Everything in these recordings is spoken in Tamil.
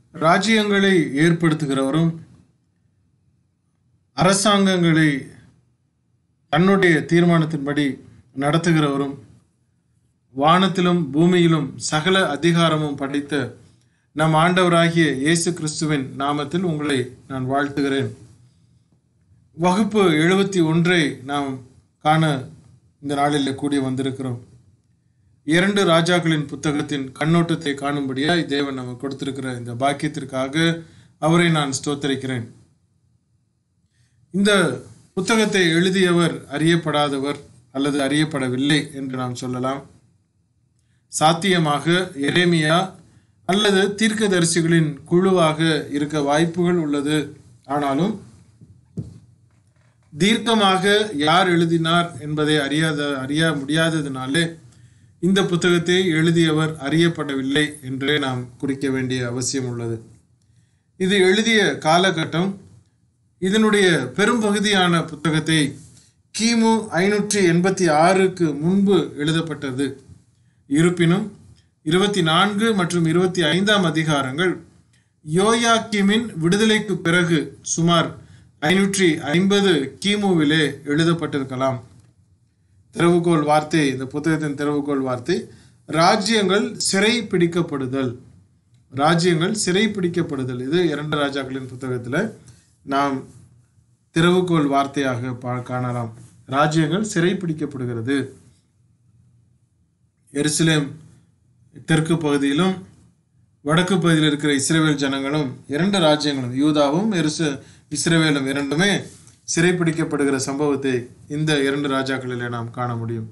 ராஜ்யங்களை ஏற்படுத்துகிறவரும் அரசாங்கங்களை தன்னுடைய தீர்மானத்தின்படி நடத்துகிறவரும் வானத்திலும் பூமியிலும் சகல அதிகாரமும் படைத்த நம் ஆண்டவராகிய இயேசு கிறிஸ்துவின் நாமத்தில் உங்களை நான் வாழ்த்துகிறேன் வகுப்பு எழுபத்தி ஒன்றை நாம் காண இந்த நாளில் கூடி வந்திருக்கிறோம் இரண்டு ராஜாக்களின் புத்தகத்தின் கண்ணோட்டத்தை காணும்படியாய் தேவன் நமக்கு கொடுத்திருக்கிற இந்த பாக்கியத்திற்காக அவரை நான் ஸ்தோத்தரிக்கிறேன் இந்த புத்தகத்தை எழுதியவர் அறியப்படாதவர் அல்லது அறியப்படவில்லை என்று நாம் சொல்லலாம் சாத்தியமாக எரேமியா அல்லது தீர்க்கதரிசிகளின் குழுவாக இருக்க வாய்ப்புகள் உள்ளது ஆனாலும் தீர்க்கமாக யார் எழுதினார் என்பதை அறியாத அறிய முடியாததினாலே இந்த புத்தகத்தை எழுதியவர் அறியப்படவில்லை என்றே நாம் குறிக்க வேண்டிய அவசியம் உள்ளது இது எழுதிய காலகட்டம் இதனுடைய பெரும்பகுதியான புத்தகத்தை கிமு ஐநூற்றி எண்பத்தி ஆறுக்கு முன்பு எழுதப்பட்டது இருப்பினும் இருபத்தி நான்கு மற்றும் இருபத்தி ஐந்தாம் அதிகாரங்கள் யோயாக்கிமின் விடுதலைக்கு பிறகு சுமார் ஐநூற்றி ஐம்பது கிமுவிலே எழுதப்பட்டிருக்கலாம் திறவுகோல் வார்த்தை இந்த புத்தகத்தின் திறவுகோல் வார்த்தை ராஜ்யங்கள் சிறை பிடிக்கப்படுதல் ராஜ்யங்கள் சிறை பிடிக்கப்படுதல் இது இரண்டு ராஜாக்களின் புத்தகத்தில் நாம் திறவுகோல் வார்த்தையாக பா காணலாம் ராஜ்யங்கள் சிறை பிடிக்கப்படுகிறது எருசலேம் தெற்கு பகுதியிலும் வடக்கு பகுதியில் இருக்கிற இஸ்ரேவேல் ஜனங்களும் இரண்டு ராஜ்யங்களும் யூதாவும் எருச இஸ்ரேவேலும் இரண்டுமே சிறைப்பிடிக்கப்படுகிற சம்பவத்தை இந்த இரண்டு ராஜாக்களிலே நாம் காண முடியும்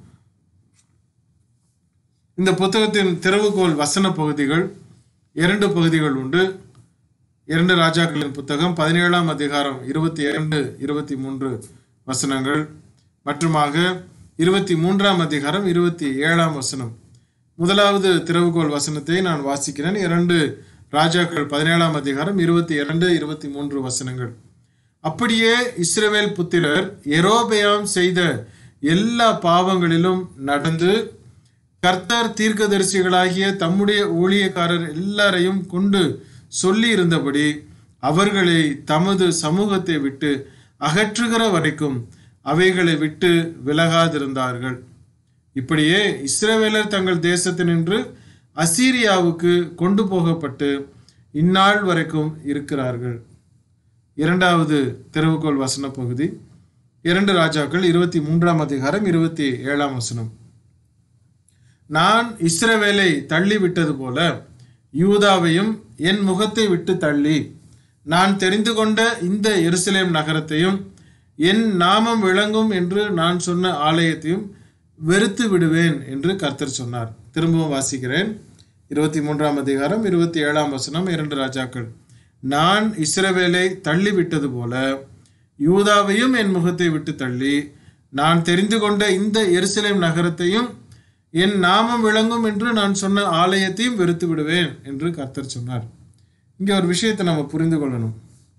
இந்த புத்தகத்தின் திறவுகோல் வசன பகுதிகள் இரண்டு பகுதிகள் உண்டு இரண்டு ராஜாக்களின் புத்தகம் பதினேழாம் அதிகாரம் இருபத்தி இரண்டு இருபத்தி மூன்று வசனங்கள் மற்றுமாக இருபத்தி மூன்றாம் அதிகாரம் இருபத்தி ஏழாம் வசனம் முதலாவது திறவுகோல் வசனத்தை நான் வாசிக்கிறேன் இரண்டு ராஜாக்கள் பதினேழாம் அதிகாரம் இருபத்தி இரண்டு இருபத்தி மூன்று வசனங்கள் அப்படியே இஸ்ரவேல் புத்திரர் எரோபெயாம் செய்த எல்லா பாவங்களிலும் நடந்து கர்த்தர் தீர்க்கதரிசிகளாகிய தம்முடைய ஊழியக்காரர் எல்லாரையும் கொண்டு சொல்லி இருந்தபடி அவர்களை தமது சமூகத்தை விட்டு அகற்றுகிற வரைக்கும் அவைகளை விட்டு விலகாதிருந்தார்கள் இப்படியே இஸ்ரவேலர் தங்கள் தேசத்தினின்று அசீரியாவுக்கு கொண்டு போகப்பட்டு இந்நாள் வரைக்கும் இருக்கிறார்கள் இரண்டாவது திறவுகோல் வசன பகுதி இரண்டு ராஜாக்கள் இருபத்தி மூன்றாம் அதிகாரம் இருபத்தி ஏழாம் வசனம் நான் இஸ்ரவேலை தள்ளி விட்டது போல யூதாவையும் என் முகத்தை விட்டு தள்ளி நான் தெரிந்து கொண்ட இந்த எருசலேம் நகரத்தையும் என் நாமம் விளங்கும் என்று நான் சொன்ன ஆலயத்தையும் வெறுத்து விடுவேன் என்று கர்த்தர் சொன்னார் திரும்பவும் வாசிக்கிறேன் இருபத்தி மூன்றாம் அதிகாரம் இருபத்தி ஏழாம் வசனம் இரண்டு ராஜாக்கள் நான் இஸ்ரவேலை தள்ளி விட்டது போல யூதாவையும் என் முகத்தை விட்டு தள்ளி நான் தெரிந்து கொண்ட இந்த எருசலேம் நகரத்தையும் என் நாமம் விளங்கும் என்று நான் சொன்ன ஆலயத்தையும் வெறுத்து விடுவேன் என்று கர்த்தர் சொன்னார் இங்கே ஒரு விஷயத்தை நம்ம புரிந்து கொள்ளணும்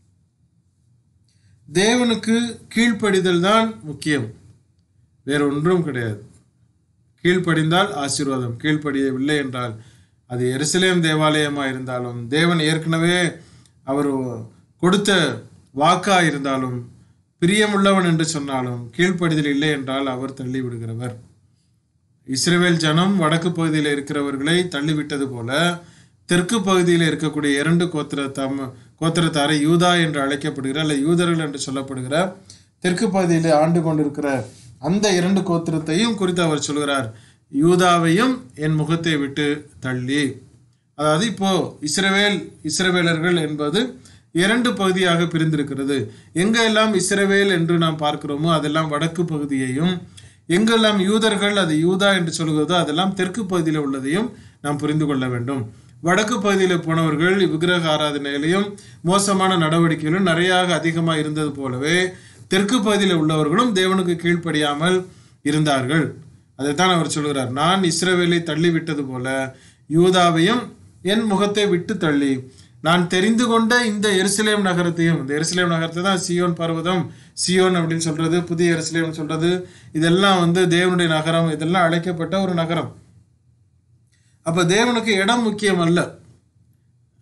தேவனுக்கு கீழ்ப்படிதல் தான் முக்கியம் வேற ஒன்றும் கிடையாது கீழ்ப்படிந்தால் ஆசீர்வாதம் கீழ்ப்படியவில்லை என்றால் அது எருசலேம் தேவாலயமாக இருந்தாலும் தேவன் ஏற்கனவே அவர் கொடுத்த வாக்கா இருந்தாலும் பிரியமுள்ளவன் என்று சொன்னாலும் கீழ்ப்படிதல் இல்லை என்றால் அவர் தள்ளி விடுகிறவர் இஸ்ரேல் ஜனம் வடக்கு பகுதியில் இருக்கிறவர்களை தள்ளிவிட்டது போல தெற்கு பகுதியில் இருக்கக்கூடிய இரண்டு கோத்திர தம் கோத்திரத்தாரை யூதா என்று அழைக்கப்படுகிற அல்ல யூதர்கள் என்று சொல்லப்படுகிற தெற்கு பகுதியில் ஆண்டு கொண்டிருக்கிற அந்த இரண்டு கோத்திரத்தையும் குறித்து அவர் சொல்கிறார் யூதாவையும் என் முகத்தை விட்டு தள்ளி அதாவது இப்போ இஸ்ரவேல் இஸ்ரவேலர்கள் என்பது இரண்டு பகுதியாக பிரிந்திருக்கிறது எங்கெல்லாம் இஸ்ரவேல் என்று நாம் பார்க்கிறோமோ அதெல்லாம் வடக்கு பகுதியையும் எங்கெல்லாம் யூதர்கள் அது யூதா என்று சொல்கிறதோ அதெல்லாம் தெற்கு பகுதியில் உள்ளதையும் நாம் புரிந்து கொள்ள வேண்டும் வடக்கு பகுதியில் போனவர்கள் விக்கிரக ஆராதனையிலையும் மோசமான நடவடிக்கைகளும் நிறையாக அதிகமாக இருந்தது போலவே தெற்கு பகுதியில் உள்ளவர்களும் தேவனுக்கு கீழ்ப்படியாமல் இருந்தார்கள் அதைத்தான் அவர் சொல்கிறார் நான் இஸ்ரவேலை தள்ளி விட்டது போல யூதாவையும் என் முகத்தை விட்டு தள்ளி நான் தெரிந்து கொண்ட இந்த எருசலேம் நகரத்தையும் இந்த எருசலேம் நகரத்தை தான் சியோன் பர்வதம் சியோன் அப்படின்னு சொல்றது புதிய எருசலேம் சொல்றது இதெல்லாம் வந்து தேவனுடைய நகரம் இதெல்லாம் அழைக்கப்பட்ட ஒரு நகரம் அப்ப தேவனுக்கு இடம் முக்கியம் அல்ல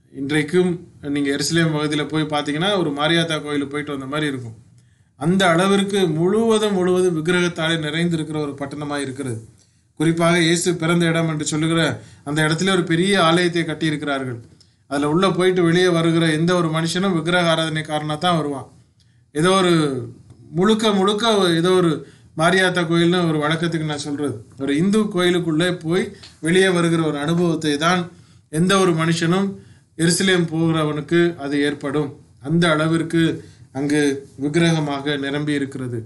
இன்றைக்கும் நீங்கள் எருசலேம் பகுதியில் போய் பார்த்தீங்கன்னா ஒரு மாரியாத்தா கோயிலுக்கு போயிட்டு வந்த மாதிரி இருக்கும் அந்த அளவிற்கு முழுவதும் முழுவதும் விக்கிரகத்தாலே நிறைந்திருக்கிற ஒரு பட்டணமாக இருக்கிறது குறிப்பாக இயேசு பிறந்த இடம் என்று சொல்லுகிற அந்த இடத்துல ஒரு பெரிய ஆலயத்தை கட்டியிருக்கிறார்கள் அதில் உள்ளே போயிட்டு வெளியே வருகிற எந்த ஒரு மனுஷனும் விக்கிரக ஆராதனைக்காரனாக தான் வருவான் ஏதோ ஒரு முழுக்க முழுக்க ஏதோ ஒரு மாரியாத்தா கோயில்னு ஒரு வழக்கத்துக்கு நான் சொல்கிறது ஒரு இந்து கோயிலுக்குள்ளே போய் வெளியே வருகிற ஒரு அனுபவத்தை தான் எந்த ஒரு மனுஷனும் எருசலேம் போகிறவனுக்கு அது ஏற்படும் அந்த அளவிற்கு அங்கு விக்கிரகமாக நிரம்பி இருக்கிறது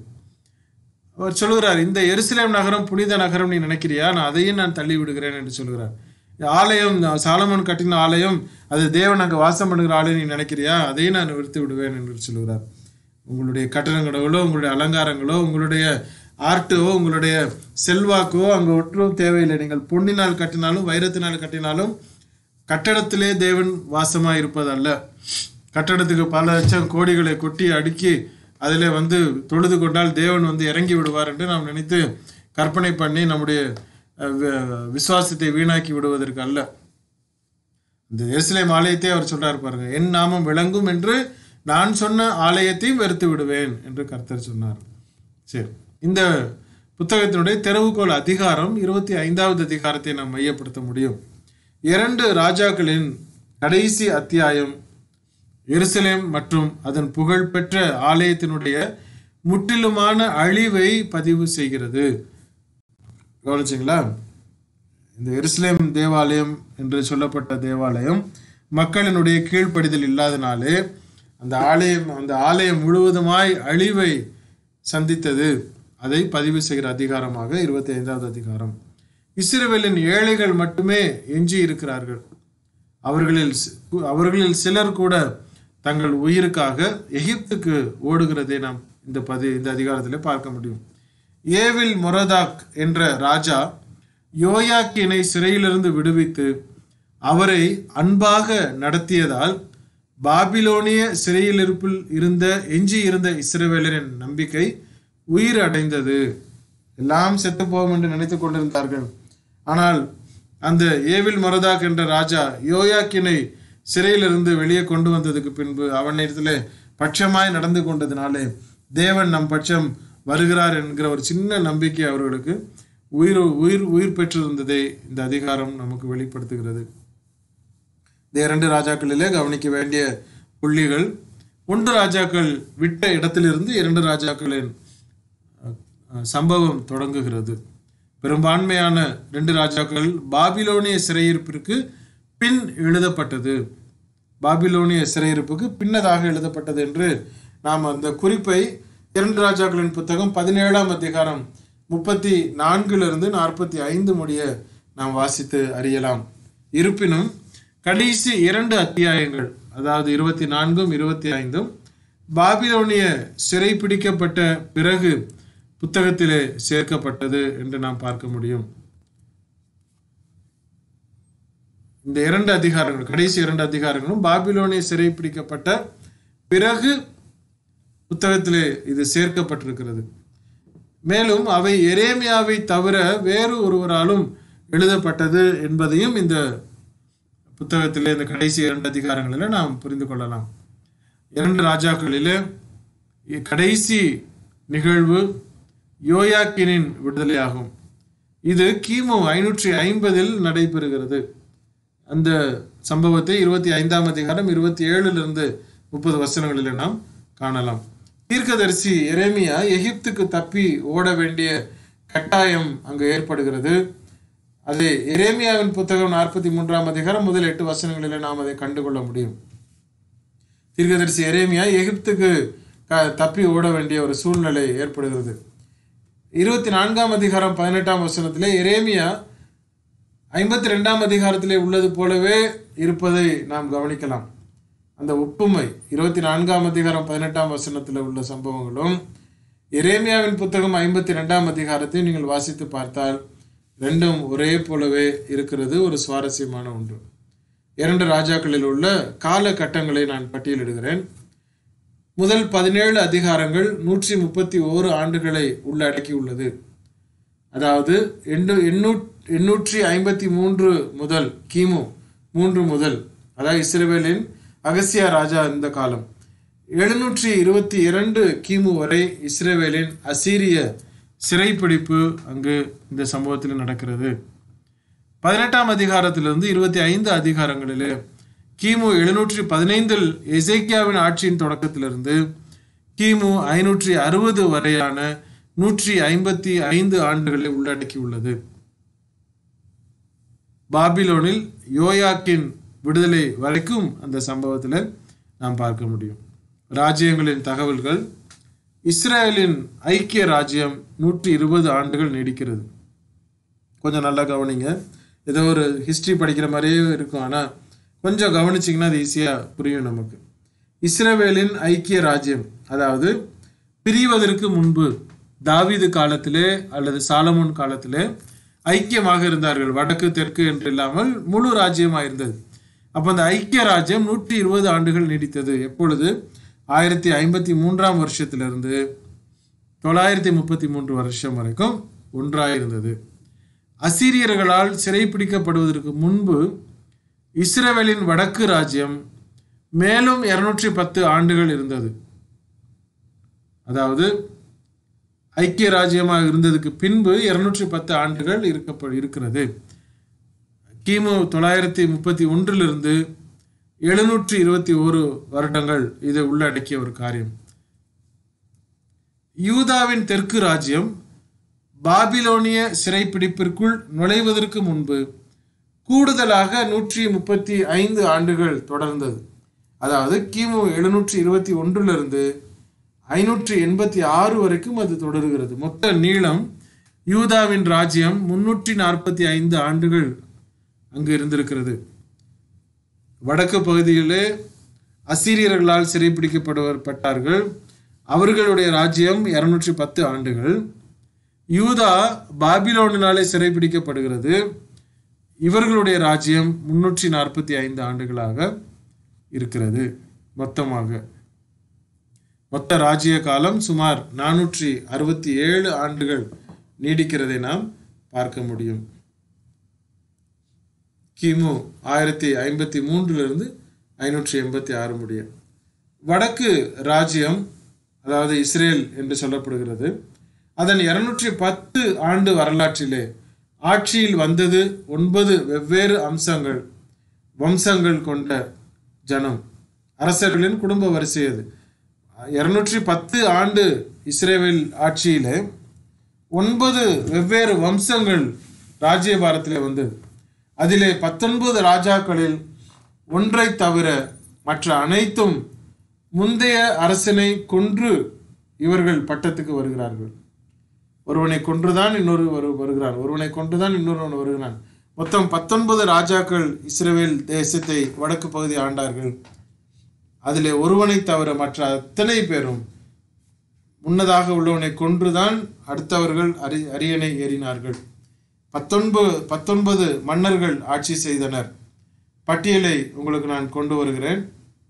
அவர் சொல்கிறார் இந்த எருசலேம் நகரம் புனித நகரம் நீ நினைக்கிறியா நான் அதையும் நான் தள்ளி விடுகிறேன் என்று சொல்கிறார் இந்த ஆலயம் சாலமன் கட்டின ஆலயம் அது தேவன் அங்கே வாசம் பண்ணுகிற ஆலயம் நீ நினைக்கிறியா அதையும் நான் நிறுத்தி விடுவேன் என்று சொல்கிறார் உங்களுடைய கட்டடங்களோ உங்களுடைய அலங்காரங்களோ உங்களுடைய ஆர்ட்டோ உங்களுடைய செல்வாக்கோ அங்கே ஒன்றும் தேவையில்லை நீங்கள் பொன்னினால் கட்டினாலும் வைரத்தினால் கட்டினாலும் கட்டடத்திலே தேவன் வாசமாக இருப்பதல்ல கட்டடத்துக்கு பல லட்சம் கோடிகளை கொட்டி அடுக்கி அதில் வந்து தொழுது கொண்டால் தேவன் வந்து இறங்கி விடுவார் என்று நாம் நினைத்து கற்பனை பண்ணி நம்முடைய அஹ், வி- விசுவாசத்தை வீணாக்கி விடுவதற்கு அல்ல இந்த எருசலேம் ஆலயத்தை அவர் சொல்றார் பாருங்க என் நாமம் விளங்கும் என்று நான் சொன்ன ஆலயத்தையும் வெறுத்து விடுவேன் என்று கர்த்தர் சொன்னார் சரி இந்த புத்தகத்தினுடைய தெருவுகோல் அதிகாரம் இருபத்தி ஐந்தாவது அதிகாரத்தை நாம் மையப்படுத்த முடியும் இரண்டு ராஜாக்களின் கடைசி அத்தியாயம் எருசலேம் மற்றும் அதன் புகழ்பெற்ற ஆலயத்தினுடைய முற்றிலுமான அழிவை பதிவு செய்கிறது கவனிச்சிங்களா இந்த எருசலேம் தேவாலயம் என்று சொல்லப்பட்ட தேவாலயம் மக்களினுடைய கீழ்ப்படிதல் இல்லாதனாலே அந்த ஆலயம் அந்த ஆலயம் முழுவதுமாய் அழிவை சந்தித்தது அதை பதிவு செய்கிற அதிகாரமாக இருபத்தி ஐந்தாவது அதிகாரம் இஸ்ரவேலின் ஏழைகள் மட்டுமே எஞ்சி இருக்கிறார்கள் அவர்களில் சி- அவர்களில் சிலர் கூட தங்கள் உயிருக்காக எகிப்துக்கு ஓடுகிறதை நாம் இந்த பதி இந்த அதிகாரத்தில் பார்க்க முடியும் ஏவில் மொரதாக் என்ற ராஜா யோயாக்கினை சிறையிலிருந்து விடுவித்து அவரை அன்பாக நடத்தியதால் பாபிலோனிய சிறையிலிருப்பில் இருந்த எஞ்சி இருந்த இஸ்ரவேலரின் நம்பிக்கை உயிர் அடைந்தது எல்லாம் செத்து போகும் என்று நினைத்துக் கொண்டிருந்தார்கள் ஆனால் அந்த ஏவில் மொரதாக் என்ற ராஜா யோயாக்கினை சிறையிலிருந்து வெளியே கொண்டு வந்ததுக்கு பின்பு அவனிடத்தில் பட்சமாய் நடந்து கொண்டதினாலே தேவன் நம் பட்சம் வருகிறார் என்கிற ஒரு சின்ன நம்பிக்கை அவர்களுக்கு உயிர் உயிர் உயிர் பெற்றிருந்ததை இந்த அதிகாரம் நமக்கு வெளிப்படுத்துகிறது இந்த இரண்டு ராஜாக்களிலே கவனிக்க வேண்டிய புள்ளிகள் ஒன்று ராஜாக்கள் விட்ட இடத்திலிருந்து இரண்டு ராஜாக்களின் அஹ், சம்பவம் தொடங்குகிறது பெரும்பான்மையான ரெண்டு ராஜாக்கள் பாபிலோனிய சிறையிருப்பிற்கு பின் எழுதப்பட்டது பாபிலோனிய சிறையிருப்புக்கு பின்னதாக எழுதப்பட்டது என்று நாம் அந்த குறிப்பை இரண்டு ராஜாக்களின் புத்தகம் பதினேழாம் அதிகாரம் முப்பத்தி நான்கிலிருந்து நாற்பத்தி ஐந்து முடிய நாம் வாசித்து அறியலாம் இருப்பினும் கடைசி இரண்டு அத்தியாயங்கள் அதாவது இருபத்தி நான்கும் இருபத்தி ஐந்தும் பாபிலோனிய சிறை பிடிக்கப்பட்ட பிறகு புத்தகத்திலே சேர்க்கப்பட்டது என்று நாம் பார்க்க முடியும் இந்த இரண்டு அதிகாரங்கள் கடைசி இரண்டு அதிகாரங்களும் பாபிலோனிய சிறை பிடிக்கப்பட்ட பிறகு புத்தகத்திலே இது சேர்க்கப்பட்டிருக்கிறது மேலும் அவை எரேமியாவை தவிர வேறு ஒருவராலும் எழுதப்பட்டது என்பதையும் இந்த புத்தகத்திலே இந்த கடைசி இரண்டு அதிகாரங்களில் நாம் புரிந்து கொள்ளலாம் இரண்டு ராஜாக்களிலே கடைசி நிகழ்வு யோயாக்கினின் விடுதலையாகும் இது கிமு ஐநூற்றி ஐம்பதில் நடைபெறுகிறது அந்த சம்பவத்தை இருபத்தி ஐந்தாம் அதிகாரம் இருபத்தி ஏழுலிருந்து முப்பது வசனங்களில் நாம் காணலாம் தீர்க்கதரிசி எரேமியா எகிப்துக்கு தப்பி ஓட வேண்டிய கட்டாயம் அங்கு ஏற்படுகிறது அது எரேமியாவின் புத்தகம் நாற்பத்தி மூன்றாம் அதிகாரம் முதல் எட்டு வசனங்களில் நாம் அதை கண்டுகொள்ள முடியும் தீர்க்கதரிசி எரேமியா எகிப்துக்கு க- தப்பி ஓட வேண்டிய ஒரு சூழ்நிலை ஏற்படுகிறது இருபத்தி நான்காம் அதிகாரம் பதினெட்டாம் வசனத்திலே எரேமியா ஐம்பத்தி ரெண்டாம் அதிகாரத்திலே உள்ளது போலவே இருப்பதை நாம் கவனிக்கலாம் அந்த ஒப்புமை இருபத்தி நான்காம் அதிகாரம் பதினெட்டாம் வசனத்தில் உள்ள சம்பவங்களும் எரேமியாவின் புத்தகம் ஐம்பத்தி ரெண்டாம் அதிகாரத்தை நீங்கள் வாசித்து பார்த்தால் ரெண்டும் ஒரே போலவே இருக்கிறது ஒரு சுவாரஸ்யமான ஒன்று இரண்டு ராஜாக்களில் உள்ள காலகட்டங்களை நான் பட்டியலிடுகிறேன் முதல் பதினேழு அதிகாரங்கள் நூற்றி முப்பத்தி ஓரு ஆண்டுகளை உள்ளடக்கியுள்ளது அதாவது எண்ணூ எண்ணூ எண்ணூற்றி ஐம்பத்தி மூன்று முதல் கிமு மூன்று முதல் அதாவது இஸ்ரேவேலின் அகசியா ராஜா இந்த காலம் எழுநூற்றி இருபத்தி இரண்டு கிமு வரை இஸ்ரேவேலின் அசீரிய சிறைப்பிடிப்பு அங்கு இந்த சம்பவத்தில் நடக்கிறது பதினெட்டாம் அதிகாரத்திலிருந்து இருபத்தி ஐந்து அதிகாரங்களிலே கிமு எழுநூற்றி பதினைந்தில் எசேக்கியாவின் ஆட்சியின் தொடக்கத்திலிருந்து கிமு ஐநூற்றி அறுபது வரையான நூற்றி ஐம்பத்தி ஐந்து ஆண்டுகளை உள்ளடக்கியுள்ளது பாபிலோனில் யோயாக்கின் விடுதலை வரைக்கும் அந்த சம்பவத்தில் நாம் பார்க்க முடியும் ராஜ்யங்களின் தகவல்கள் இஸ்ரேலின் ஐக்கிய ராஜ்யம் நூற்றி இருபது ஆண்டுகள் நீடிக்கிறது கொஞ்சம் நல்லா கவனிங்க ஏதோ ஒரு ஹிஸ்ட்ரி படிக்கிற மாதிரியே இருக்கும் ஆனால் கொஞ்சம் கவனிச்சிங்கன்னா அது ஈஸியாக புரியும் நமக்கு இஸ்ரேவேலின் ஐக்கிய ராஜ்யம் அதாவது பிரிவதற்கு முன்பு தாவீது காலத்திலே அல்லது சாலமோன் காலத்திலே ஐக்கியமாக இருந்தார்கள் வடக்கு தெற்கு என்று இல்லாமல் முழு ராஜ்யமாக இருந்தது அப்போ அந்த ஐக்கிய ராஜ்யம் நூற்றி இருபது ஆண்டுகள் நீடித்தது எப்பொழுது ஆயிரத்தி ஐம்பத்தி மூன்றாம் வருஷத்திலிருந்து தொள்ளாயிரத்தி முப்பத்தி மூன்று வருஷம் வரைக்கும் ஒன்றாக இருந்தது அசீரியர்களால் சிறைப்பிடிக்கப்படுவதற்கு முன்பு இஸ்ரேவேலின் வடக்கு ராஜ்யம் மேலும் இருநூற்றி பத்து ஆண்டுகள் இருந்தது அதாவது ஐக்கிய ராஜ்யமாக இருந்ததுக்கு பின்பு இருநூற்றி பத்து ஆண்டுகள் இருக்கப்ப இருக்கிறது கிமு தொள்ளாயிரத்தி முப்பத்தி ஒன்றிலிருந்து எழுநூற்றி இருபத்தி ஒரு வருடங்கள் இது உள்ளடக்கிய ஒரு காரியம் யூதாவின் தெற்கு ராஜ்யம் பாபிலோனிய சிறைப்பிடிப்பிற்குள் நுழைவதற்கு முன்பு கூடுதலாக நூற்றி முப்பத்தி ஐந்து ஆண்டுகள் தொடர்ந்தது அதாவது கிமு எழுநூற்றி இருபத்தி ஒன்றிலிருந்து ஐநூற்றி எண்பத்தி ஆறு வரைக்கும் அது தொடர்கிறது மொத்த நீளம் யூதாவின் ராஜ்யம் முன்னூற்றி நாற்பத்தி ஐந்து ஆண்டுகள் அங்கு இருந்திருக்கிறது வடக்கு பகுதியிலே அசீரியர்களால் சிறைப்பிடிக்கப்படுவப்பட்டார்கள் அவர்களுடைய ராஜ்யம் இருநூற்றி பத்து ஆண்டுகள் யூதா பாபிலோனினாலே சிறைப்பிடிக்கப்படுகிறது இவர்களுடைய ராஜ்யம் முன்னூற்றி நாற்பத்தி ஐந்து ஆண்டுகளாக இருக்கிறது மொத்தமாக மொத்த ராஜ்ய காலம் சுமார் நானூற்றி அறுபத்தி ஏழு ஆண்டுகள் நீடிக்கிறதை நாம் பார்க்க முடியும் கிமு ஆயிரத்தி ஐம்பத்தி மூன்றிலிருந்து ஐநூற்றி எண்பத்தி ஆறு முடிய வடக்கு ராஜ்யம் அதாவது இஸ்ரேல் என்று சொல்லப்படுகிறது அதன் இருநூற்றி பத்து ஆண்டு வரலாற்றிலே ஆட்சியில் வந்தது ஒன்பது வெவ்வேறு அம்சங்கள் வம்சங்கள் கொண்ட ஜனம் அரசர்களின் குடும்ப வரிசை அது இருநூற்றி பத்து ஆண்டு இஸ்ரேவேல் ஆட்சியிலே ஒன்பது வெவ்வேறு வம்சங்கள் ராஜ்யபாரத்திலே வந்தது அதிலே பத்தொன்பது ராஜாக்களில் ஒன்றை தவிர மற்ற அனைத்தும் முந்தைய அரசனை கொன்று இவர்கள் பட்டத்துக்கு வருகிறார்கள் ஒருவனை கொன்றுதான் இன்னொரு வரு வருகிறான் ஒருவனை கொன்றுதான் இன்னொருவன் வருகிறான் மொத்தம் பத்தொன்பது ராஜாக்கள் இஸ்ரேல் தேசத்தை வடக்கு பகுதி ஆண்டார்கள் அதிலே ஒருவனை தவிர மற்ற அத்தனை பேரும் முன்னதாக உள்ளவனை கொன்றுதான் அடுத்தவர்கள் அரி அரியணை ஏறினார்கள் பத்தொன்பது பத்தொன்பது மன்னர்கள் ஆட்சி செய்தனர் பட்டியலை உங்களுக்கு நான் கொண்டு வருகிறேன்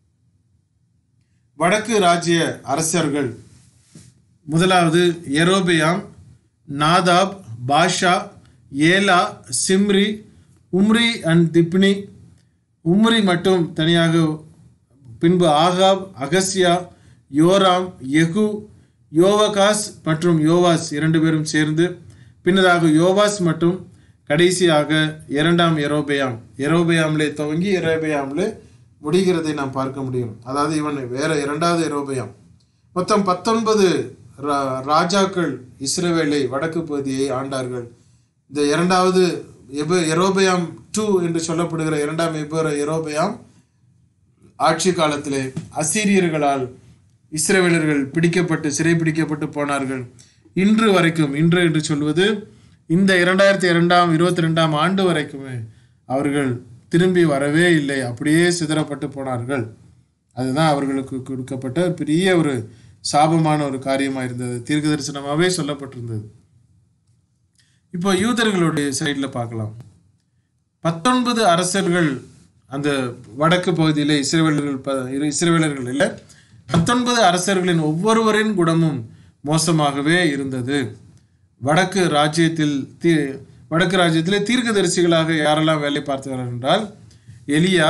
வடக்கு ராஜ்ய அரசர்கள் முதலாவது எரோபியாம் நாதாப் பாஷா ஏலா சிம்ரி உம்ரி அண்ட் திப்னி உம்ரி மட்டும் தனியாக பின்பு ஆகாப் அகஸ்யா யோராம் யெகு யோவகாஸ் மற்றும் யோவாஸ் இரண்டு பேரும் சேர்ந்து பின்னதாக யோவாஸ் மற்றும் கடைசியாக இரண்டாம் எரோபயாம் எரோபயாம்லே துவங்கி எரோபயாம்லே முடிகிறதை நாம் பார்க்க முடியும் அதாவது இவன் வேற இரண்டாவது எரோபயாம் மொத்தம் பத்தொன்பது ரா- ராஜாக்கள் இஸ்ரவேலை வடக்கு பகுதியை ஆண்டார்கள் இந்த இரண்டாவது எப எரோபயாம் டூ என்று சொல்லப்படுகிற இரண்டாம் எப எரோபயாம் ஆட்சி காலத்திலே அசீரியர்களால் இஸ்ரவேலர்கள் பிடிக்கப்பட்டு சிறைபிடிக்கப்பட்டு போனார்கள் இன்று வரைக்கும் இன்று என்று சொல்வது இந்த இரண்டாயிரத்தி இரண்டாம் இருபத்தி ரெண்டாம் ஆண்டு வரைக்குமே அவர்கள் திரும்பி வரவே இல்லை அப்படியே சிதறப்பட்டு போனார்கள் அதுதான் அவர்களுக்கு கொடுக்கப்பட்ட பெரிய ஒரு சாபமான ஒரு காரியமாக இருந்தது தீர்க்க தரிசனமாகவே சொல்லப்பட்டிருந்தது இப்போ யூதர்களுடைய சைடில் பார்க்கலாம் பத்தொன்பது அரசர்கள் அந்த வடக்கு பகுதியில் இஸ்ரேவேலர்கள் ப இரு- இஸ்ரவேலர்கள் இல்லை பத்தொன்பது அரசர்களின் ஒவ்வொருவரின் குணமும் மோசமாகவே இருந்தது வடக்கு ராஜ்யத்தில் தீ வடக்கு ராஜ்யத்திலே தீர்க்கதரிசிகளாக யாரெல்லாம் வேலை பார்த்தவர்கள் என்றால் எலியா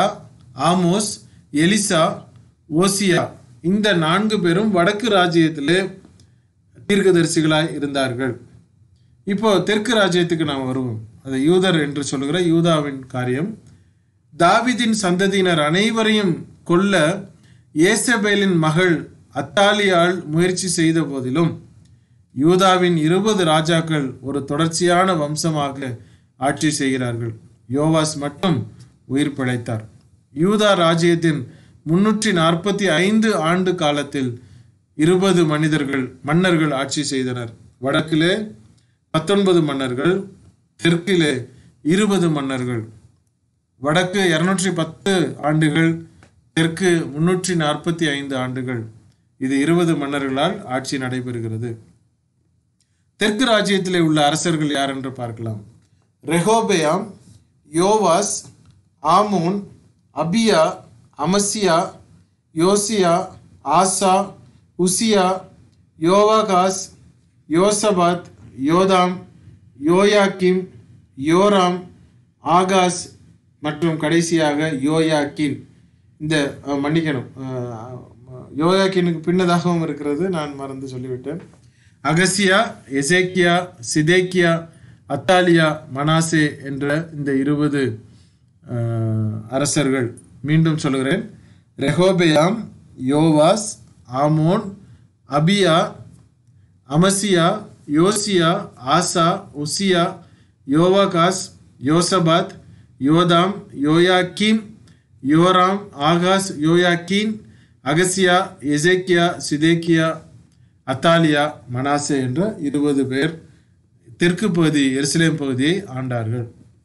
ஆமோஸ் எலிசா ஓசியா இந்த நான்கு பேரும் வடக்கு ராஜ்யத்திலே தீர்க்கதரிசிகளாய் இருந்தார்கள் இப்போ தெற்கு ராஜ்யத்துக்கு நாம் வருவோம் அது யூதர் என்று சொல்லுகிற யூதாவின் காரியம் தாவிதின் சந்ததியினர் அனைவரையும் கொல்ல ஏசபேலின் மகள் அத்தாலியால் முயற்சி செய்த போதிலும் யூதாவின் இருபது ராஜாக்கள் ஒரு தொடர்ச்சியான வம்சமாக ஆட்சி செய்கிறார்கள் யோவாஸ் மட்டும் உயிர் பிழைத்தார் யூதா ராஜ்யத்தின் முன்னூற்றி நாற்பத்தி ஐந்து ஆண்டு காலத்தில் இருபது மனிதர்கள் மன்னர்கள் ஆட்சி செய்தனர் வடக்கிலே பத்தொன்பது மன்னர்கள் தெற்கிலே இருபது மன்னர்கள் வடக்கு இருநூற்றி பத்து ஆண்டுகள் தெற்கு முன்னூற்றி நாற்பத்தி ஐந்து ஆண்டுகள் இது இருபது மன்னர்களால் ஆட்சி நடைபெறுகிறது தெற்கு ராஜ்யத்திலே உள்ள அரசர்கள் யார் என்று பார்க்கலாம் ரெஹோபெயாம் யோவாஸ் ஆமோன் அபியா அமசியா யோசியா ஆசா உசியா யோவாகாஸ் யோசபாத் யோதாம் யோயாக்கிம் யோராம் ஆகாஸ் மற்றும் கடைசியாக யோயாக்கின் இந்த அஹ், மன்னிக்கணும் அஹ், யோயாக்கினுக்கு பின்னதாகவும் இருக்கிறது நான் மறந்து சொல்லிவிட்டேன் அகசியா எசேக்கியா சிதேக்கியா அத்தாலியா மனாசே என்ற இந்த இருபது அஹ், அரசர்கள் மீண்டும் சொல்கிறேன் ரெஹோபெயாம் யோவாஸ் ஆமோன் அபியா அமசியா யோசியா ஆசா உசியா யோவாகாஸ் யோசபாத் யோதாம் யோயாக்கீம் யோராம் ஆகாஸ் யோயாக்கீன் அகசியா எசேக்கியா சிதேக்கியா அத்தாலியா மனாசே என்ற இருபது பேர் தெற்கு பகுதி எருசலேம் பகுதியை ஆண்டார்கள்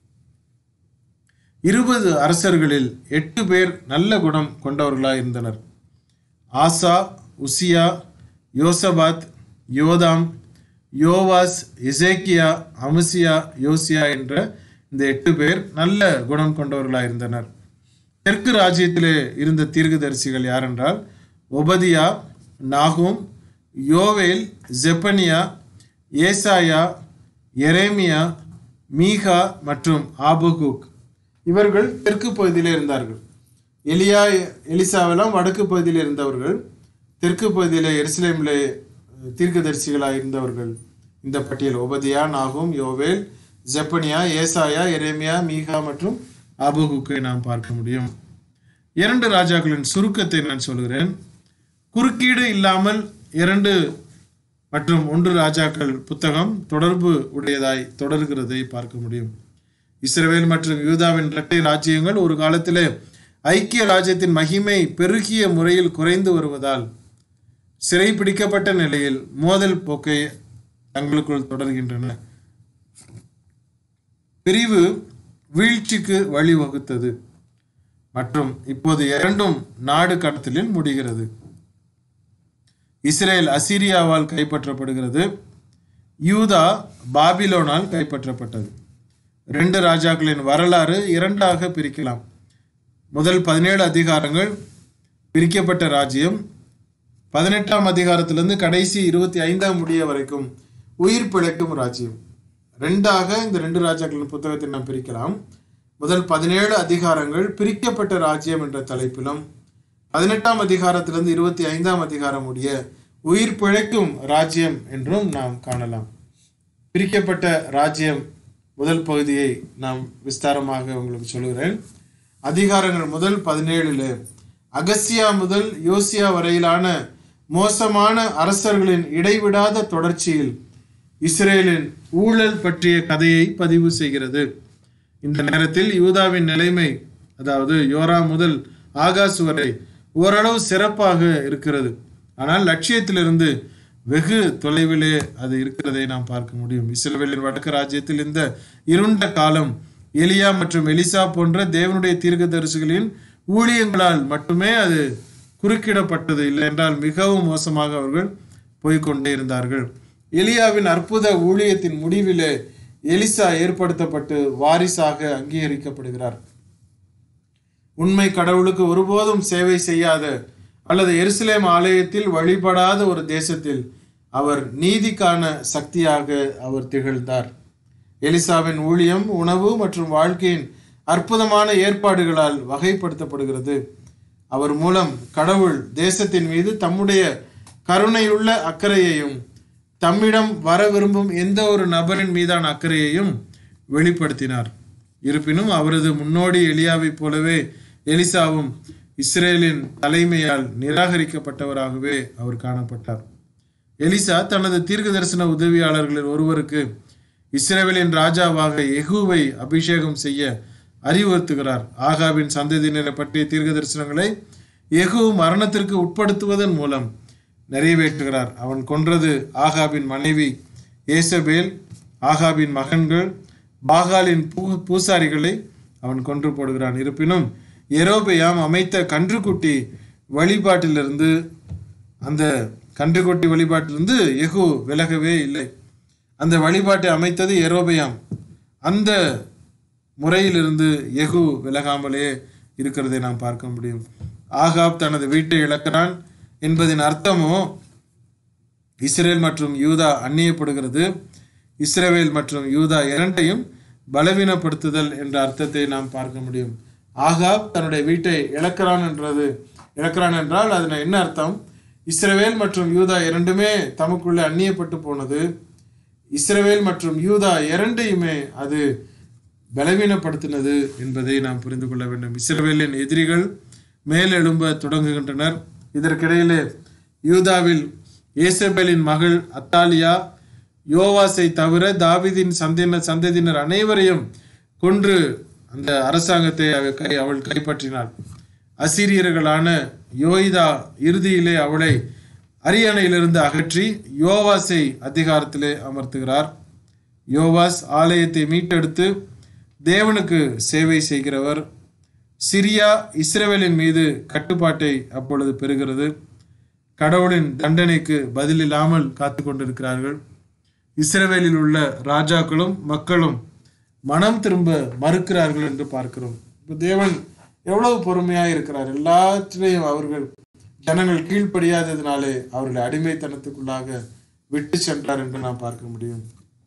இருபது அரசர்களில் எட்டு பேர் நல்ல குணம் கொண்டவர்களாய் இருந்தனர் ஆசா உசியா யோசபாத் யோதாம் யோவாஸ் எசேக்கியா அமசியா யோசியா என்ற இந்த எட்டு பேர் நல்ல குணம் கொண்டவர்களாக இருந்தனர் தெற்கு ராஜ்யத்திலே இருந்த தீர்க்கதரிசிகள் யாரென்றால் ஒபதியா நாகூம் யோவேல் ஜெப்பனியா ஏசாயா எரேமியா மீகா மற்றும் ஆபுகுக் இவர்கள் தெற்கு பகுதியிலே இருந்தார்கள் எலியா எலிசாவெல்லாம் வடக்கு பகுதியில் இருந்தவர்கள் தெற்கு பகுதியிலே எருசலேமிலே தீர்க்கதரிசிகளாக இருந்தவர்கள் இந்த பட்டியல் ஒபதியா நாகும் யோவேல் ஜெப்பனியா ஏசாயா எரேமியா மீகா மற்றும் ஆபுகுக்கை நாம் பார்க்க முடியும் இரண்டு ராஜாக்களின் சுருக்கத்தை நான் சொல்கிறேன் குறுக்கீடு இல்லாமல் இரண்டு மற்றும் ஒன்று ராஜாக்கள் புத்தகம் தொடர்பு உடையதாய் தொடர்கிறதை பார்க்க முடியும் இஸ்ரவேல் மற்றும் யூதாவின் இரட்டை ராஜ்யங்கள் ஒரு காலத்திலே ஐக்கிய ராஜ்யத்தின் மகிமை பெருகிய முறையில் குறைந்து வருவதால் சிறை பிடிக்கப்பட்ட நிலையில் மோதல் போக்கை தங்களுக்குள் தொடர்கின்றன பிரிவு வீழ்ச்சிக்கு வழிவகுத்தது மற்றும் இப்போது இரண்டும் நாடு கடத்தலில் முடிகிறது இஸ்ரேல் அசீரியாவால் கைப்பற்றப்படுகிறது யூதா பாபிலோனால் கைப்பற்றப்பட்டது ரெண்டு ராஜாக்களின் வரலாறு இரண்டாக பிரிக்கலாம் முதல் பதினேழு அதிகாரங்கள் பிரிக்கப்பட்ட ராஜ்யம் பதினெட்டாம் அதிகாரத்திலிருந்து கடைசி இருபத்தி ஐந்தாம் முடிய வரைக்கும் உயிர் பிழைக்கும் ராஜ்யம் ரெண்டாக இந்த ரெண்டு ராஜாக்களின் புத்தகத்தை நாம் பிரிக்கலாம் முதல் பதினேழு அதிகாரங்கள் பிரிக்கப்பட்ட ராஜ்யம் என்ற தலைப்பிலும் பதினெட்டாம் அதிகாரத்திலிருந்து இருபத்தி ஐந்தாம் அதிகாரம் உடைய உயிர் பிழைக்கும் ராஜ்யம் என்றும் நாம் காணலாம் பிரிக்கப்பட்ட ராஜ்யம் முதல் பகுதியை நாம் விஸ்தாரமாக உங்களுக்கு சொல்கிறேன் அதிகாரங்கள் முதல் பதினேழில் அகசியா முதல் யோசியா வரையிலான மோசமான அரசர்களின் இடைவிடாத தொடர்ச்சியில் இஸ்ரேலின் ஊழல் பற்றிய கதையை பதிவு செய்கிறது இந்த நேரத்தில் யூதாவின் நிலைமை அதாவது யோரா முதல் ஆகாஸ் வரை ஓரளவு சிறப்பாக இருக்கிறது ஆனால் லட்சியத்திலிருந்து வெகு தொலைவிலே அது இருக்கிறதை நாம் பார்க்க முடியும் இஸ்ரேலின் வடக்கு ராஜ்யத்தில் இந்த இருண்ட காலம் எலியா மற்றும் எலிசா போன்ற தேவனுடைய தீர்க்கதரிசிகளின் ஊழியங்களால் மட்டுமே அது குறுக்கிடப்பட்டது இல்லை என்றால் மிகவும் மோசமாக அவர்கள் போய்கொண்டே இருந்தார்கள் எலியாவின் அற்புத ஊழியத்தின் முடிவிலே எலிசா ஏற்படுத்தப்பட்டு வாரிசாக அங்கீகரிக்கப்படுகிறார் உண்மை கடவுளுக்கு ஒருபோதும் சேவை செய்யாத அல்லது எருசலேம் ஆலயத்தில் வழிபடாத ஒரு தேசத்தில் அவர் நீதிக்கான சக்தியாக அவர் திகழ்ந்தார் எலிசாவின் ஊழியம் உணவு மற்றும் வாழ்க்கையின் அற்புதமான ஏற்பாடுகளால் வகைப்படுத்தப்படுகிறது அவர் மூலம் கடவுள் தேசத்தின் மீது தம்முடைய கருணையுள்ள அக்கறையையும் தம்மிடம் வர விரும்பும் எந்த ஒரு நபரின் மீதான அக்கறையையும் வெளிப்படுத்தினார் இருப்பினும் அவரது முன்னோடி எலியாவைப் போலவே எலிசாவும் இஸ்ரேலின் தலைமையால் நிராகரிக்கப்பட்டவராகவே அவர் காணப்பட்டார் எலிசா தனது தீர்க்க தரிசன உதவியாளர்களில் ஒருவருக்கு இஸ்ரேலின் ராஜாவாக எகுவை அபிஷேகம் செய்ய அறிவுறுத்துகிறார் ஆகாவின் சந்ததியினரை பற்றிய தீர்க்க தரிசனங்களை எகு மரணத்திற்கு உட்படுத்துவதன் மூலம் நிறைவேற்றுகிறார் அவன் கொன்றது ஆகாபின் மனைவி ஏசபேல் ஆகாபின் மகன்கள் பாகாலின் பூ பூசாரிகளை அவன் கொன்று போடுகிறான் இருப்பினும் எரோபெயாம் அமைத்த கன்றுக்குட்டி வழிபாட்டிலிருந்து அந்த கன்றுக்குட்டி வழிபாட்டிலிருந்து எகு விலகவே இல்லை அந்த வழிபாட்டை அமைத்தது எரோபெயாம் அந்த முறையிலிருந்து எகு விலகாமலே இருக்கிறதை நாம் பார்க்க முடியும் ஆகாப் தனது வீட்டை இழக்கிறான் என்பதின் அர்த்தமோ இஸ்ரேல் மற்றும் யூதா அந்நியப்படுகிறது இஸ்ரேல் மற்றும் யூதா இரண்டையும் பலவீனப்படுத்துதல் என்ற அர்த்தத்தை நாம் பார்க்க முடியும் ஆகாப் தன்னுடைய வீட்டை இழக்கிறான் என்றது இழக்கிறான் என்றால் அதில் என்ன அர்த்தம் இஸ்ரவேல் மற்றும் யூதா இரண்டுமே தமக்குள்ளே அந்நியப்பட்டு போனது இஸ்ரவேல் மற்றும் யூதா இரண்டையுமே அது பலவீனப்படுத்தினது என்பதை நாம் புரிந்து கொள்ள வேண்டும் இஸ்ரவேலின் எதிரிகள் மேலெழும்ப தொடங்குகின்றனர் இதற்கிடையிலே யூதாவில் ஏசபேலின் மகள் அத்தாலியா யோவாசை தவிர தாவிதின் சந்தின சந்ததியினர் அனைவரையும் கொன்று அந்த அரசாங்கத்தை அவள் கை அவள் கைப்பற்றினாள் அசிரியர்களான யோய்தா இறுதியிலே அவளை அரியணையிலிருந்து அகற்றி யோவாசை அதிகாரத்திலே அமர்த்துகிறார் யோவாஸ் ஆலயத்தை மீட்டெடுத்து தேவனுக்கு சேவை செய்கிறவர் சிரியா இஸ்ரேவேலின் மீது கட்டுப்பாட்டை அப்பொழுது பெறுகிறது கடவுளின் தண்டனைக்கு பதிலில்லாமல் காத்து கொண்டிருக்கிறார்கள் இஸ்ரேவேலில் உள்ள ராஜாக்களும் மக்களும் மனம் திரும்ப மறுக்கிறார்கள் என்று பார்க்கிறோம் இப்போ தேவன் எவ்வளவு பொறுமையாக இருக்கிறார் எல்லாத்திலையும் அவர்கள் ஜனங்கள் கீழ்ப்படியாததினாலே அவர்களை அடிமைத்தனத்துக்குள்ளாக விட்டு சென்றார் என்று நாம் பார்க்க முடியும்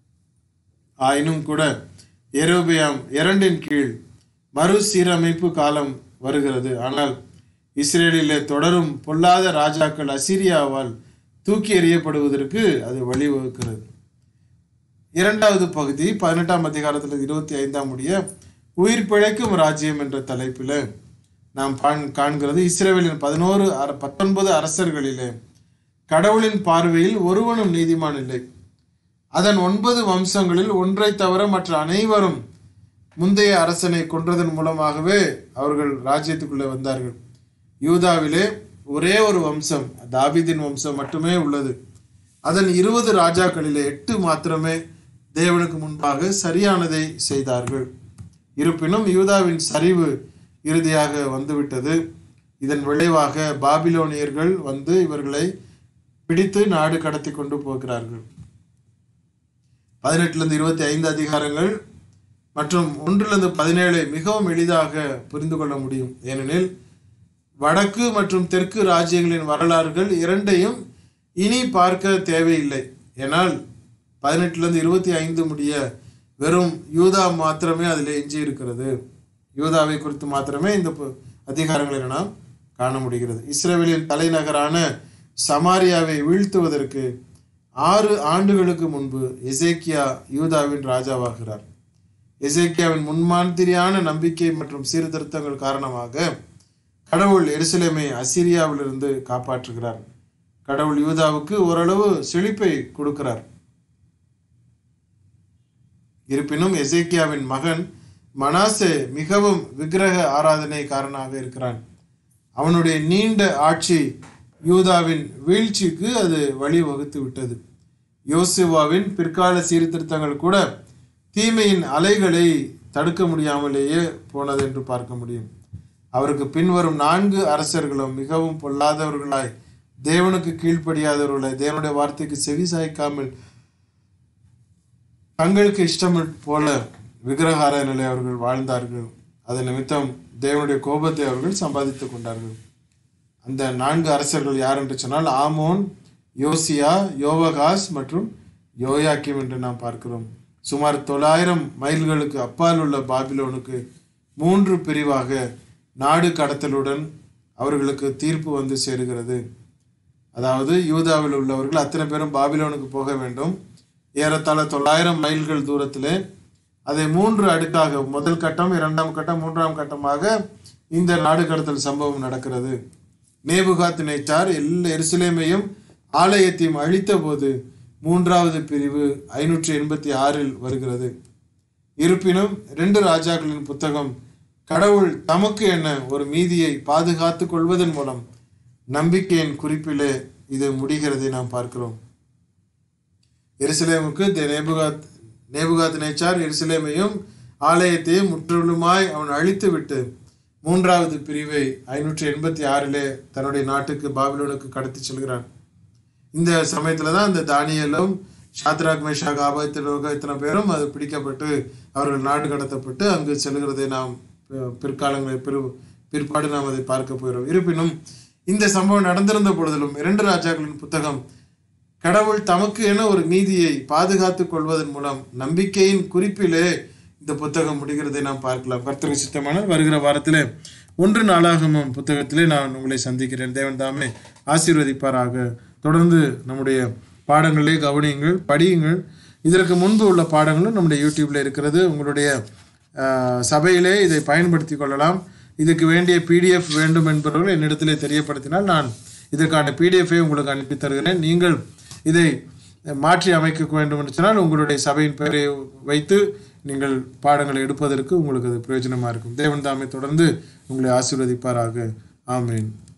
ஆயினும் கூட எரோபியாம் இரண்டின் கீழ் மறுசீரமைப்பு காலம் வருகிறது ஆனால் இஸ்ரேலிலே தொடரும் பொல்லாத ராஜாக்கள் அசிரியாவால் தூக்கி எறியப்படுவதற்கு அது வழிவகுக்கிறது இரண்டாவது பகுதி பதினெட்டாம் அதிகாரத்தில் இருபத்தி ஐந்தாம் உடைய உயிர் பிழைக்கும் ராஜ்யம் என்ற தலைப்பில் நாம் பான்- காண்கிறது இஸ்ரேலின் பதினோரு அர பத்தொன்பது அரசர்களிலே கடவுளின் பார்வையில் ஒருவனும் நீதிமான் இல்லை அதன் ஒன்பது வம்சங்களில் ஒன்றை தவிர மற்ற அனைவரும் முந்தைய அரசனை கொன்றதன் மூலமாகவே அவர்கள் ராஜ்யத்துக்குள்ளே வந்தார்கள் யூதாவிலே ஒரே ஒரு வம்சம் தாவீதின் வம்சம் மட்டுமே உள்ளது அதன் இருபது ராஜாக்களிலே எட்டு மாத்திரமே தேவனுக்கு முன்பாக சரியானதை செய்தார்கள் இருப்பினும் யூதாவின் சரிவு இறுதியாக வந்துவிட்டது இதன் விளைவாக பாபிலோனியர்கள் வந்து இவர்களை பிடித்து நாடு கடத்தி கொண்டு போகிறார்கள் பதினெட்டுலேருந்து இருபத்தி ஐந்து அதிகாரங்கள் மற்றும் ஒன்றிலிருந்து பதினேழை மிகவும் எளிதாக புரிந்து கொள்ள முடியும் ஏனெனில் வடக்கு மற்றும் தெற்கு ராஜ்யங்களின் வரலாறுகள் இரண்டையும் இனி பார்க்க தேவையில்லை ஏனால் பதினெட்டுலேருந்து இருபத்தி ஐந்து முடிய வெறும் யூதா மாத்திரமே அதில் எஞ்சி இருக்கிறது யூதாவை குறித்து மாத்திரமே இந்த பு- அதிகாரங்களில் நாம் காண முடிகிறது இஸ்ரேலின் தலைநகரான சமாரியாவை வீழ்த்துவதற்கு ஆறு ஆண்டுகளுக்கு முன்பு எசேக்கியா யூதாவின் ராஜாவாகிறார் எசேக்கியாவின் முன்மாந்திரியான நம்பிக்கை மற்றும் சீர்திருத்தங்கள் காரணமாக கடவுள் எருசலேமை அசிரியாவிலிருந்து காப்பாற்றுகிறார் கடவுள் யூதாவுக்கு ஓரளவு செழிப்பை கொடுக்கிறார் இருப்பினும் எசேக்கியாவின் மகன் மனாசே மிகவும் விக்கிரக ஆராதனைக்காரனாக இருக்கிறான் அவனுடைய நீண்ட ஆட்சி யூதாவின் வீழ்ச்சிக்கு அது வழிவகுத்து விட்டது யோசுவாவின் பிற்கால சீர்திருத்தங்கள் கூட தீமையின் அலைகளை தடுக்க முடியாமலேயே போனது என்று பார்க்க முடியும் அவருக்கு பின்வரும் நான்கு அரசர்களும் மிகவும் பொல்லாதவர்களாய் தேவனுக்கு கீழ்ப்படியாதவர்களாய் தேவனுடைய வார்த்தைக்கு செவி சாய்க்காமல் தங்களுக்கு இஷ்டம் போல விக்கிரக ஆராதனையிலே அவர்கள் வாழ்ந்தார்கள் அதன் நிமித்தம் தேவனுடைய கோபத்தை அவர்கள் சம்பாதித்துக் கொண்டார்கள் அந்த நான்கு அரசர்கள் யார் என்று சொன்னால் ஆமோன் யோசியா யோவகாஸ் மற்றும் யோயாக்கிம் என்று நாம் பார்க்கிறோம் சுமார் தொள்ளாயிரம் மைல்களுக்கு அப்பால் உள்ள பாபிலோனுக்கு மூன்று பிரிவாக நாடு கடத்தலுடன் அவர்களுக்கு தீர்ப்பு வந்து சேருகிறது அதாவது யூதாவில் உள்ளவர்கள் அத்தனை பேரும் பாபிலோனுக்கு போக வேண்டும் ஏறத்தாழ தொள்ளாயிரம் மைல்கள் தூரத்திலே அதை மூன்று அடுக்காக முதல் கட்டம் இரண்டாம் கட்டம் மூன்றாம் கட்டமாக இந்த நாடு கடத்தல் சம்பவம் நடக்கிறது நேபுகாத் நேச்சார் எல்லா எருசலேமையும் ஆலயத்தையும் அழித்த போது மூன்றாவது பிரிவு ஐநூற்றி எண்பத்தி ஆறில் வருகிறது இருப்பினும் ரெண்டு ராஜாக்களின் புத்தகம் கடவுள் தமக்கு என்ன ஒரு மீதியை பாதுகாத்து கொள்வதன் மூலம் நம்பிக்கையின் குறிப்பிலே இது முடிகிறதை நாம் பார்க்கிறோம் எருசலேமுக்கு தே- நேபுகாத் நேபுகாத் நேச்சார் எருசலேமையும் ஆலயத்தையும் முற்றிலுமாய் அவன் அழித்து விட்டு மூன்றாவது பிரிவை ஐநூற்றி எண்பத்தி ஆறிலே தன்னுடைய நாட்டுக்கு பாபிலோனுக்கு கடத்தி செல்கிறான் இந்த சமயத்துல தான் இந்த தானியலும் ஷாத்ராக் மேஷாக் ஆபத்திலோக இத்தனை பேரும் அது பிடிக்கப்பட்டு அவர்கள் நாடு கடத்தப்பட்டு அங்கு செல்கிறதை நாம் அஹ், பிற்காலங்களில் பிற பிற்பாடு நாம் அதை பார்க்க போகிறோம் இருப்பினும் இந்த சம்பவம் நடந்திருந்த பொழுதிலும் இரண்டு ராஜாக்களின் புத்தகம் கடவுள் தமக்கு என ஒரு நீதியை பாதுகாத்துக் கொள்வதன் மூலம் நம்பிக்கையின் குறிப்பிலே இந்த புத்தகம் முடிகிறதை நாம் பார்க்கலாம் கர்த்தருக்கு சித்தமான வருகிற வாரத்திலே ஒன்று நாளாகமம் புத்தகத்திலே நான் உங்களை சந்திக்கிறேன் தேவன் தாமே ஆசீர்வதிப்பாராக தொடர்ந்து நம்முடைய பாடங்களை கவனியுங்கள் படியுங்கள் இதற்கு முன்பு உள்ள பாடங்களும் நம்முடைய யூடியூப்ல இருக்கிறது உங்களுடைய ஆஹ், சபையிலே இதை பயன்படுத்தி கொள்ளலாம் இதுக்கு வேண்டிய பிடிஎஃப் வேண்டும் என்பவர்கள் என்னிடத்திலே தெரியப்படுத்தினால் நான் இதற்கான பிடிஎஃபை உங்களுக்கு அனுப்பி தருகிறேன் நீங்கள் இதை மாற்றி அமைக்க வேண்டும் என்று சொன்னால் உங்களுடைய சபையின் பெயரை வைத்து நீங்கள் பாடங்களை எடுப்பதற்கு உங்களுக்கு அது பிரயோஜனமாக இருக்கும் தேவன் தாமே தொடர்ந்து உங்களை ஆசீர்வதிப்பாராக ஆமென்